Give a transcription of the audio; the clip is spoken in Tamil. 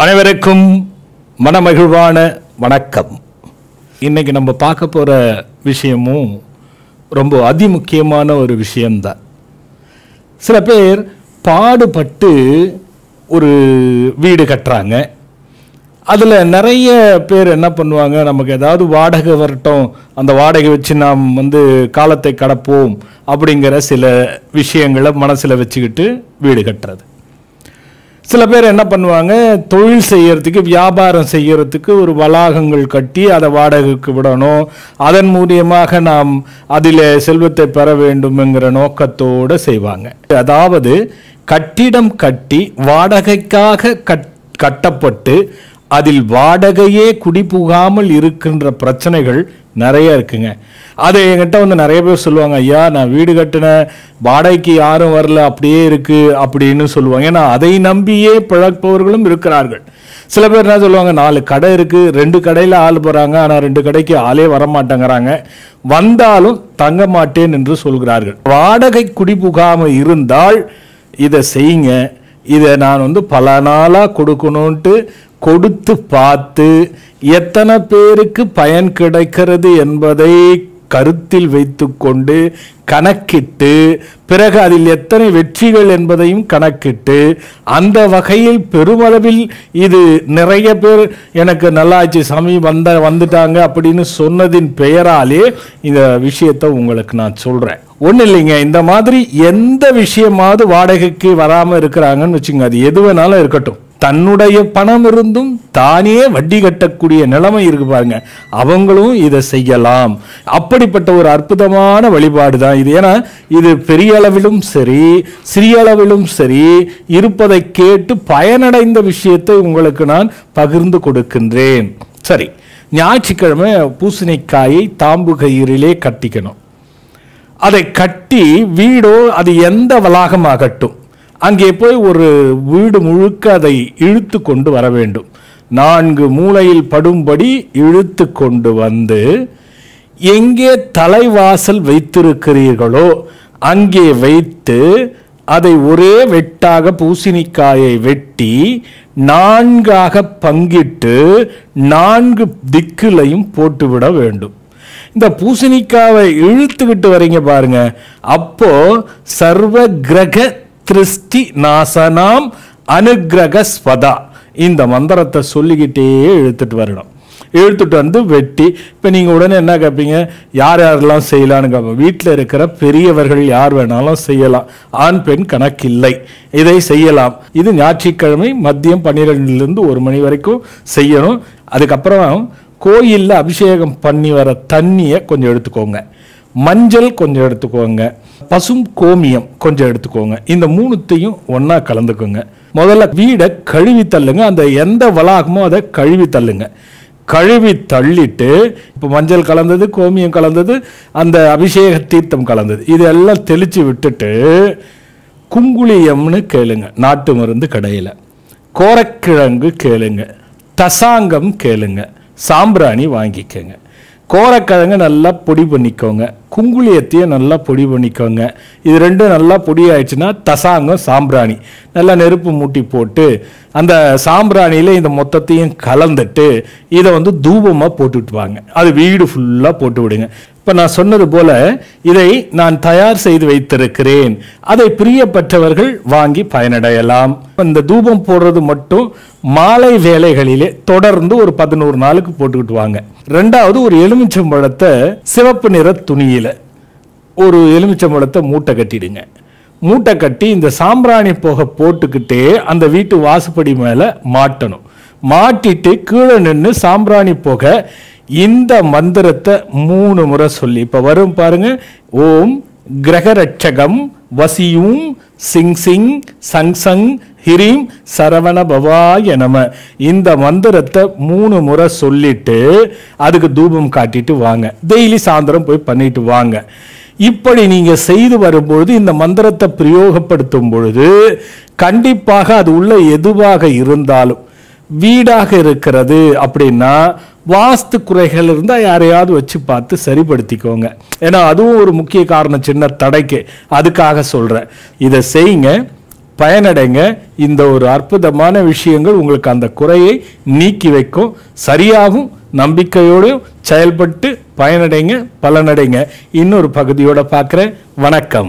அனைவருக்கும் மனமகிழ்வான வணக்கம் இன்னைக்கு நம்ம பார்க்க போற விஷயமும் ரொம்ப அதிமுக்கியமான ஒரு விஷயம்தான் சில பேர் பாடுபட்டு ஒரு வீடு கட்டுறாங்க அதில் நிறைய பேர் என்ன பண்ணுவாங்க நமக்கு ஏதாவது வாடகை வரட்டும் அந்த வாடகை வச்சு நாம் வந்து காலத்தை கடப்போம் அப்படிங்கிற சில விஷயங்களை மனசில் வச்சுக்கிட்டு வீடு கட்டுறது சில பேர் என்ன பண்ணுவாங்க தொழில் செய்யறதுக்கு வியாபாரம் செய்யறதுக்கு ஒரு வளாகங்கள் கட்டி அதை வாடகைக்கு விடணும் அதன் மூலியமாக நாம் அதில் செல்வத்தை பெற வேண்டும்ங்கிற நோக்கத்தோடு செய்வாங்க அதாவது கட்டிடம் கட்டி வாடகைக்காக கட் கட்டப்பட்டு அதில் வாடகையே குடிபுகாமல் இருக்கின்ற பிரச்சனைகள் நிறைய இருக்குங்க அது என்கிட்ட வந்து நிறைய பேர் சொல்லுவாங்க ஐயா நான் வீடு கட்டினேன் வாடகைக்கு யாரும் வரல அப்படியே இருக்கு அப்படின்னு சொல்லுவாங்க ஏன்னா அதை நம்பியே பிழப்பவர்களும் இருக்கிறார்கள் சில பேர் என்ன சொல்லுவாங்க நாலு கடை இருக்கு ரெண்டு கடையில் ஆள் போறாங்க ஆனால் ரெண்டு கடைக்கு ஆளே வர மாட்டேங்கிறாங்க வந்தாலும் தங்க மாட்டேன் என்று சொல்கிறார்கள் வாடகை குடிபுகாம இருந்தால் இதை செய்யுங்க இதை நான் வந்து பல நாளாக கொடுக்கணுன்ட்டு கொடுத்து பார்த்து எத்தனை பேருக்கு பயன் கிடைக்கிறது என்பதை கருத்தில் வைத்துக்கொண்டு கணக்கிட்டு பிறகு அதில் எத்தனை வெற்றிகள் என்பதையும் கணக்கிட்டு அந்த வகையில் பெருமளவில் இது நிறைய பேர் எனக்கு நல்லாச்சு சாமி வந்த வந்துட்டாங்க அப்படின்னு சொன்னதின் பெயராலே இந்த விஷயத்தை உங்களுக்கு நான் சொல்றேன் ஒன்றும் இல்லைங்க இந்த மாதிரி எந்த விஷயமாவது வாடகைக்கு வராமல் இருக்கிறாங்கன்னு வச்சுங்க அது எது வேணாலும் இருக்கட்டும் தன்னுடைய பணம் இருந்தும் தானே வட்டி கட்டக்கூடிய நிலைமை இருக்கு பாருங்க அவங்களும் இதை செய்யலாம் அப்படிப்பட்ட ஒரு அற்புதமான வழிபாடு தான் இது ஏன்னா இது பெரிய அளவிலும் சரி சிறிய அளவிலும் சரி இருப்பதை கேட்டு பயனடைந்த விஷயத்தை உங்களுக்கு நான் பகிர்ந்து கொடுக்கின்றேன் சரி ஞாயிற்றுக்கிழமை பூசணிக்காயை தாம்பு கயிறிலே கட்டிக்கணும் அதை கட்டி வீடோ அது எந்த வளாகமாகட்டும் அங்கே போய் ஒரு வீடு முழுக்க அதை இழுத்து கொண்டு வர வேண்டும் நான்கு மூலையில் படும்படி இழுத்து கொண்டு வந்து எங்கே தலைவாசல் வைத்திருக்கிறீர்களோ அங்கே வைத்து அதை ஒரே வெட்டாக பூசணிக்காயை வெட்டி நான்காக பங்கிட்டு நான்கு திக்கிலையும் போட்டுவிட வேண்டும் இந்த பூசணிக்காவை இழுத்துக்கிட்டு வரீங்க பாருங்க அப்போ சர்வ கிரக திருஷ்டி நாசனாம் அனுகிரக ஸ்வதா இந்த மந்திரத்தை சொல்லிக்கிட்டே இழுத்துட்டு வரணும் இழுத்துட்டு வந்து வெட்டி இப்போ நீங்கள் உடனே என்ன கேட்பீங்க யார் யாரெல்லாம் செய்யலான்னு கேட்போம் வீட்டில் இருக்கிற பெரியவர்கள் யார் வேணாலும் செய்யலாம் ஆண் பெண் கணக்கில்லை இதை செய்யலாம் இது ஞாயிற்றுக்கிழமை மதியம் பன்னிரெண்டுலேருந்து ஒரு மணி வரைக்கும் செய்யணும் அதுக்கப்புறம் கோயிலில் அபிஷேகம் பண்ணி வர தண்ணியை கொஞ்சம் எடுத்துக்கோங்க மஞ்சள் கொஞ்சம் எடுத்துக்கோங்க பசும் கோமியம் கொஞ்சம் எடுத்துக்கோங்க இந்த மூணுத்தையும் ஒன்றா கலந்துக்கோங்க முதல்ல வீடை கழுவி தள்ளுங்க அந்த எந்த வளாகமோ அதை கழுவி தள்ளுங்க கழுவி தள்ளிட்டு இப்போ மஞ்சள் கலந்தது கோமியம் கலந்தது அந்த அபிஷேக தீர்த்தம் கலந்தது இதெல்லாம் தெளித்து விட்டுட்டு குங்குளியம்னு கேளுங்க நாட்டு மருந்து கடையில் கோரக்கிழங்கு கேளுங்க தசாங்கம் கேளுங்க சாம்பிராணி வாங்கிக்கோங்க கோரக்கிழங்கு நல்லா பொடி பண்ணிக்கோங்க குங்குளியத்தையும் நல்லா பொடி பண்ணிக்கோங்க இது ரெண்டும் நல்லா பொடி ஆயிடுச்சுன்னா தசாங்கம் சாம்பிராணி நல்லா நெருப்பு மூட்டி போட்டு அந்த சாம்பிராணியில் இந்த மொத்தத்தையும் கலந்துட்டு இதை வந்து தூபமாக போட்டுட்டு வாங்க அது வீடு ஃபுல்லாக போட்டு விடுங்க இப்போ நான் சொன்னது போல இதை நான் தயார் செய்து வைத்திருக்கிறேன் அதை பிரியப்பட்டவர்கள் வாங்கி பயனடையலாம் இந்த தூபம் போடுறது மட்டும் மாலை வேலைகளிலே தொடர்ந்து ஒரு பதினோரு நாளுக்கு போட்டுக்கிட்டு வாங்க ரெண்டாவது ஒரு எலுமிச்சம்பழத்தை சிவப்பு நிற துணியில ஒரு எலுமிச்சம்பழத்தை மூட்டை கட்டிடுங்க மூட்டை கட்டி இந்த சாம்பிராணி புகை போட்டுக்கிட்டே அந்த வீட்டு வாசுப்படி மேலே மாட்டணும் மாட்டிட்டு கீழே நின்று சாம்பிராணி புகை இந்த மந்திரத்தை மூணு முறை சொல்லி இப்போ வரும் பாருங்க ஓம் கிரகரட்சகம் வசியும் சிங் சிங் சங் சங் ஹிரீம் சரவண பவாய நம இந்த மந்திரத்தை மூணு முறை சொல்லிட்டு அதுக்கு தூபம் காட்டிட்டு வாங்க டெய்லி சாயந்தரம் போய் பண்ணிட்டு வாங்க இப்படி நீங்க செய்து வரும்பொழுது இந்த மந்திரத்தை பிரயோகப்படுத்தும் பொழுது கண்டிப்பாக அது உள்ள எதுவாக இருந்தாலும் வீடாக இருக்கிறது அப்படின்னா வாஸ்து குறைகள் இருந்தால் யாரையாவது வச்சு பார்த்து சரிப்படுத்திக்கோங்க ஏன்னா அதுவும் ஒரு முக்கிய காரணம் சின்ன தடைக்கு அதுக்காக சொல்கிறேன் இதை செய்யுங்க பயனடைங்க இந்த ஒரு அற்புதமான விஷயங்கள் உங்களுக்கு அந்த குறையை நீக்கி வைக்கும் சரியாகும் நம்பிக்கையோடு செயல்பட்டு பயனடைங்க பலனடைங்க இன்னொரு பகுதியோட பார்க்குறேன் வணக்கம்